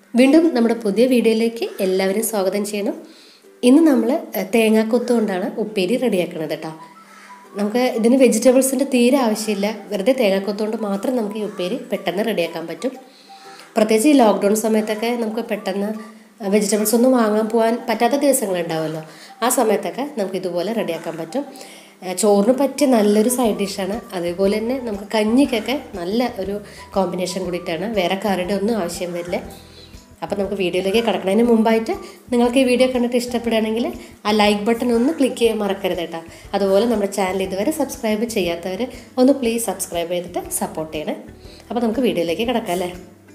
വീണ്ടും നമ്മുടെ പുതിയ വീഡിയോയിലേക്ക് എല്ലാവരും സ്വാഗതം ചെയ്യണം ഇന്ന് നമ്മൾ തേങ്ങാക്കൊത്ത് കൊണ്ടാണ് ഉപ്പേരി റെഡിയാക്കുന്നത് കേട്ടോ നമുക്ക് ഇതിന് വെജിറ്റബിൾസിൻ്റെ തീരെ ആവശ്യമില്ല വെറുതെ തേങ്ങാക്കൊത്ത് കൊണ്ട് മാത്രം നമുക്ക് ഈ ഉപ്പേരി പെട്ടെന്ന് റെഡിയാക്കാൻ പറ്റും പ്രത്യേകിച്ച് ഈ ലോക്ക്ഡൗൺ സമയത്തൊക്കെ നമുക്ക് പെട്ടെന്ന് വെജിറ്റബിൾസ് ഒന്നും വാങ്ങാൻ പോകാൻ പറ്റാത്ത ദിവസങ്ങളുണ്ടാവുമല്ലോ ആ സമയത്തൊക്കെ നമുക്ക് ഇതുപോലെ റെഡിയാക്കാൻ പറ്റും ഏഹ് ചോറിന് പറ്റിയ നല്ലൊരു സൈഡ് ഡിഷാണ് അതേപോലെ തന്നെ നമുക്ക് കഞ്ഞിക്കൊക്കെ നല്ല ഒരു കോമ്പിനേഷൻ കൂടിയിട്ടാണ് വേറെ കറിയുടെ ഒന്നും ആവശ്യം വരില്ല അപ്പോൾ നമുക്ക് വീഡിയോയിലേക്ക് കിടക്കുന്നതിന് മുമ്പായിട്ട് നിങ്ങൾക്ക് ഈ വീഡിയോ കണ്ടിട്ട് ഇഷ്ടപ്പെടുകയാണെങ്കിൽ ആ ലൈക്ക് ബട്ടൺ ഒന്ന് ക്ലിക്ക് ചെയ്യാൻ മറക്കരുത് കേട്ടോ അതുപോലെ നമ്മുടെ ചാനൽ ഇതുവരെ സബ്സ്ക്രൈബ് ചെയ്യാത്തവർ ഒന്ന് പ്ലീസ് സബ്സ്ക്രൈബ് ചെയ്തിട്ട് സപ്പോർട്ട് ചെയ്യണേ അപ്പോൾ നമുക്ക് വീഡിയോയിലേക്ക് കിടക്കാം അല്ലേ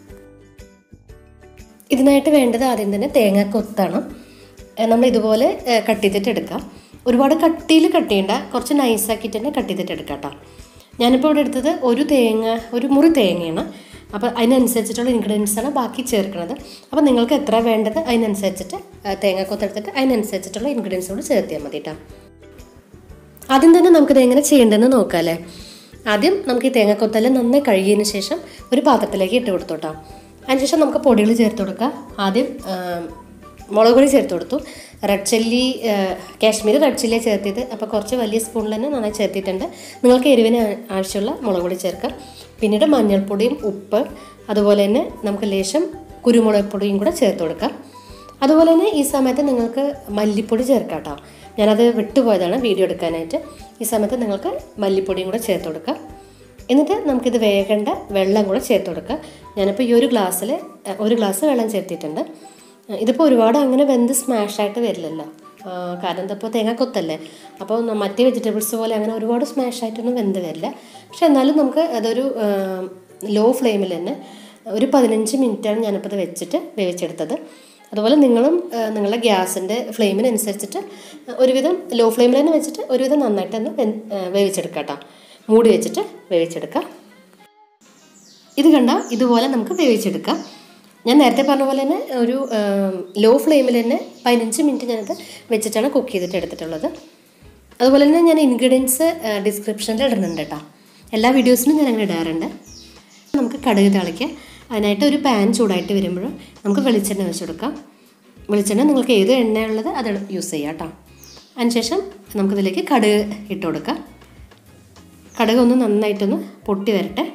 ഇതിനായിട്ട് വേണ്ടത് ആദ്യം തന്നെ തേങ്ങ കൊത്താണ് നമ്മൾ ഇതുപോലെ ഏഹ്, കട്ട് ചെയ്തിട്ട് എടുക്കാം ഒരുപാട് കട്ടിയിൽ കട്ട് ചെയ്യണ്ട കുറച്ച് നൈസാക്കിയിട്ട് തന്നെ കട്ട് ചെയ്തിട്ട് എടുക്കാം കേട്ടോ ഞാനിപ്പോൾ ഇവിടെ എടുത്തത് ഒരു തേങ്ങ ഒരു മുറി തേങ്ങയാണ് അപ്പോൾ അതിനനുസരിച്ചിട്ടുള്ള ഇൻഗ്രീഡിയൻസ് ആണ് ബാക്കി ചേർക്കുന്നത് അപ്പോൾ നിങ്ങൾക്ക് എത്ര വേണ്ടത് അതിനനുസരിച്ചിട്ട് ഏഹ്, തേങ്ങ കൊത്തെടുത്തിട്ട് അതിനനുസരിച്ചിട്ടുള്ള ഇൻഗ്രീഡിയൻസ് കൂടി ചേർത്തിയാൽ മതി കേട്ടോ ആദ്യം തന്നെ നമുക്കിത് എങ്ങനെ ചെയ്യേണ്ടതെന്ന് നോക്കാം അല്ലേ ആദ്യം നമുക്ക് ഈ തേങ്ങാക്കൊത്തെല്ലാം നന്നായി കഴുകിയതിന് ശേഷം ഒരു പാത്രത്തിലേക്ക് ഇട്ട് കൊടുത്തോട്ടോ അതിനുശേഷം നമുക്ക് പൊടികൾ ചേർത്ത് കൊടുക്കാം ആദ്യം ആ, മുളക് പൊടി ചേർത്ത് കൊടുത്തു റെഡ് ചില്ലി ആ, കാശ്മീരി റെഡ് ചില്ലി ചേർത്തിയത് അപ്പോൾ കുറച്ച് വലിയ സ്പൂണിൽ തന്നെ നന്നായി ചേർത്തിട്ടുണ്ട് നിങ്ങൾക്ക് എരിവിന് ആ- ആവശ്യമുള്ള മുളക് പൊടി ചേർക്കാം പിന്നീട് മഞ്ഞൾപ്പൊടിയും ഉപ്പ് അതുപോലെ തന്നെ നമുക്ക് ലേശം കുരുമുളക് പൊടിയും കൂടെ ചേർത്ത് കൊടുക്കാം അതുപോലെ തന്നെ ഈ സമയത്ത് നിങ്ങൾക്ക് മല്ലിപ്പൊടി ചേർക്കാം കേട്ടോ ഞാനത് വിട്ടുപോയതാണ് വീഡിയോ എടുക്കാനായിട്ട് ഈ സമയത്ത് നിങ്ങൾക്ക് മല്ലിപ്പൊടിയും കൂടെ ചേർത്ത് കൊടുക്കാം എന്നിട്ട് നമുക്കിത് വേകേണ്ട വെള്ളം കൂടെ ചേർത്ത് കൊടുക്കാം ഞാനിപ്പോൾ ഈ ഒരു ഗ്ലാസ്സിൽ ഒരു ഗ്ലാസ് വെള്ളം ചേർത്തിട്ടുണ്ട് ഇതിപ്പോൾ ഒരുപാട് അങ്ങനെ വെന്ത് സ്മാഷായിട്ട് വരില്ലല്ലോ ആ, കാരണം എന്താ തേങ്ങാക്കൊത്തല്ലേ അപ്പോൾ ന- മറ്റ് വെജിറ്റബിൾസ് പോലെ അങ്ങനെ ഒരുപാട് സ്മാഷായിട്ടൊന്നും വെന്ത് വരില്ല പക്ഷെ എന്നാലും നമുക്ക് അതൊരു ലോ ഫ്ലെയിമിൽ തന്നെ ഒരു പതിനഞ്ച് മിനിറ്റാണ് ഞാനിപ്പോൾ ഇത് വെച്ചിട്ട് വേവിച്ചെടുത്തത് അതുപോലെ നിങ്ങളും ആ, നിങ്ങളുടെ ഗ്യാസിൻ്റെ ഫ്ലെയിമിനനുസരിച്ചിട്ട് ഒരുവിധം ലോ ഫ്ലെയിമിൽ തന്നെ വെച്ചിട്ട് ഒരുവിധം നന്നായിട്ട് തന്നെ വെൻ- ആ, വേവിച്ചെടുക്കാം കേട്ടോ മൂടി വെച്ചിട്ട് വേവിച്ചെടുക്കാം ഇത് കണ്ട ഇതുപോലെ നമുക്ക് വേവിച്ചെടുക്കാം ഞാൻ നേരത്തെ പറഞ്ഞ പോലെ തന്നെ ഒരു ലോ ഫ്ലെയിമിൽ തന്നെ പതിനഞ്ച് മിനിറ്റ് ഞാനത് വെച്ചിട്ടാണ് കുക്ക് ചെയ്തിട്ട് എടുത്തിട്ടുള്ളത് അതുപോലെ തന്നെ ഞാൻ ഇൻഗ്രീഡിയൻസ് ഡിസ്ക്രിപ്ഷനിൽ ഇടുന്നുണ്ട് കേട്ടോ എല്ലാ വീഡിയോസിനും ഞാൻ അങ്ങനെ ഇടാറുണ്ട് നമുക്ക് കടുക് തളിക്കാം അതിനായിട്ട് ഒരു പാൻ ചൂടായിട്ട് വരുമ്പോൾ നമുക്ക് വെളിച്ചെണ്ണ വെച്ച് കൊടുക്കാം വെളിച്ചെണ്ണ നിങ്ങൾക്ക് ഏത് എണ്ണയുള്ളത് അത് യൂസ് ചെയ്യാം കേട്ടോ അതിനുശേഷം നമുക്കിതിലേക്ക് കടുക് ഇട്ട് കൊടുക്കാം കടുക് ഒന്ന് നന്നായിട്ടൊന്ന് പൊട്ടി വരട്ടെ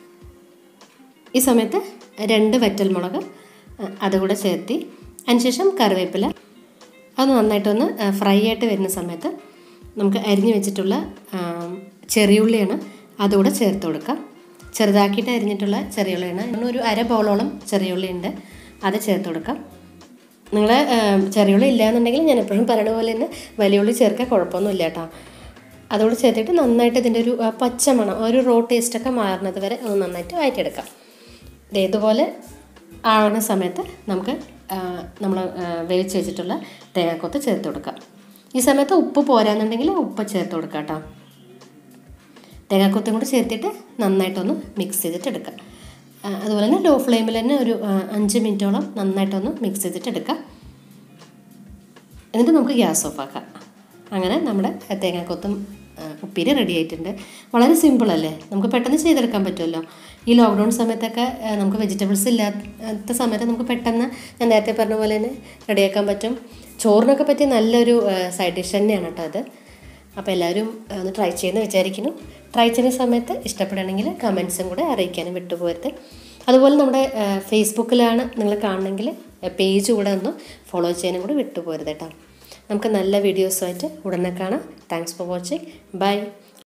ഈ സമയത്ത് രണ്ട് വറ്റൽമുളക് അഹ് അതുകൂടെ ചേർത്തി അതിനുശേഷം കറിവേപ്പില അത് നന്നായിട്ടൊന്ന് അഹ് ഫ്രൈ ആയിട്ട് വരുന്ന സമയത്ത് നമുക്ക് അരിഞ്ഞു വെച്ചിട്ടുള്ള ആം, ചെറിയുള്ളിയാണ് അതുകൂടെ ചേർത്ത് കൊടുക്കാം ചെറുതാക്കിയിട്ട് അരിഞ്ഞിട്ടുള്ള ചെറിയുള്ളിയാണ് ഇന്ന് ഒരു അര ബോളോളം ചെറിയുള്ളി ഉണ്ട് അത് ചേർത്ത് കൊടുക്കാം നിങ്ങൾ ചെറിയുള്ളി ഇല്ലയെന്നുണ്ടെങ്കിൽ ഞാൻ എപ്പോഴും പറയുന്ന പോലെ തന്നെ വലിയ ഉള്ളി ചേർക്കാൻ കുഴപ്പമൊന്നുമില്ല കേട്ടോ അതോട് ചേർത്തിട്ട് നന്നായിട്ട് ഇതിൻ്റെ ഒരു ആ, പച്ചമണം ആ ഒരു റോ ടേസ്റ്റൊക്കെ മാറുന്നത് വരെ ഒന്ന് നന്നായിട്ട് വഴറ്റിയെടുക്കാം ദേ ഇതുപോലെ ആവുന്ന സമയത്ത് നമുക്ക് നമ്മൾ വേവിച്ച് വെച്ചിട്ടുള്ള തേങ്ങാക്കൊത്ത് ചേർത്ത് കൊടുക്കാം ഈ സമയത്ത് ഉപ്പ് പോരാന്നുണ്ടെങ്കിൽ ഉപ്പ് ചേർത്ത് കൊടുക്കാം കേട്ടോ തേങ്ങാക്കൊത്തും കൂടി ചേർത്തിട്ട് നന്നായിട്ടൊന്ന് മിക്സ് ചെയ്തിട്ട് എടുക്കാം ആ, അതുപോലെ തന്നെ ലോ ഫ്ലെയിമിൽ തന്നെ ഒരു ആ, അഞ്ച് മിനിറ്റോളം നന്നായിട്ടൊന്ന് മിക്സ് ചെയ്തിട്ട് എടുക്കാം എന്നിട്ട് നമുക്ക് ഗ്യാസ് ഓഫ് ആക്കാം അങ്ങനെ നമ്മുടെ തേങ്ങാക്കൊത്തും ആ, ഉപ്പേരി റെഡി ആയിട്ടുണ്ട് വളരെ സിമ്പിൾ അല്ലേ നമുക്ക് പെട്ടെന്ന് ചെയ്തെടുക്കാൻ പറ്റുമല്ലോ ഈ ലോക്ക്ഡൗൺ സമയത്തൊക്കെ ആ, നമുക്ക് വെജിറ്റബിൾസ് ഇല്ലാത്ത സമയത്ത് നമുക്ക് പെട്ടെന്ന് ഞാൻ നേരത്തെ പറഞ്ഞ പോലെ തന്നെ റെഡിയാക്കാൻ പറ്റും ചോറിനൊക്കെ പറ്റിയ നല്ലൊരു സൈഡ് ഡിഷ് തന്നെയാണ് കേട്ടോ അത് അപ്പോൾ എല്ലാവരും ആ, ഒന്ന് ട്രൈ ചെയ്യുമെന്ന് വിചാരിക്കുന്നു ട്രൈ ചെയ്യുന്ന സമയത്ത് ഇഷ്ടപ്പെടുകയാണെങ്കിൽ കമൻസും കൂടെ അറിയിക്കാനും വിട്ടുപോകരുത് അതുപോലെ നമ്മുടെ ആ, ഫേസ്ബുക്കിലാണ് നിങ്ങൾ കാണണമെങ്കിൽ പേജ് കൂടെ ഒന്ന് ഫോളോ ചെയ്യാനും കൂടി വിട്ടുപോകരുത് കേട്ടോ നമുക്ക് നല്ല വീഡിയോസുമായിട്ട് ഉടനെ കാണാം താങ്ക്സ് ഫോർ വാച്ചിങ് ബൈ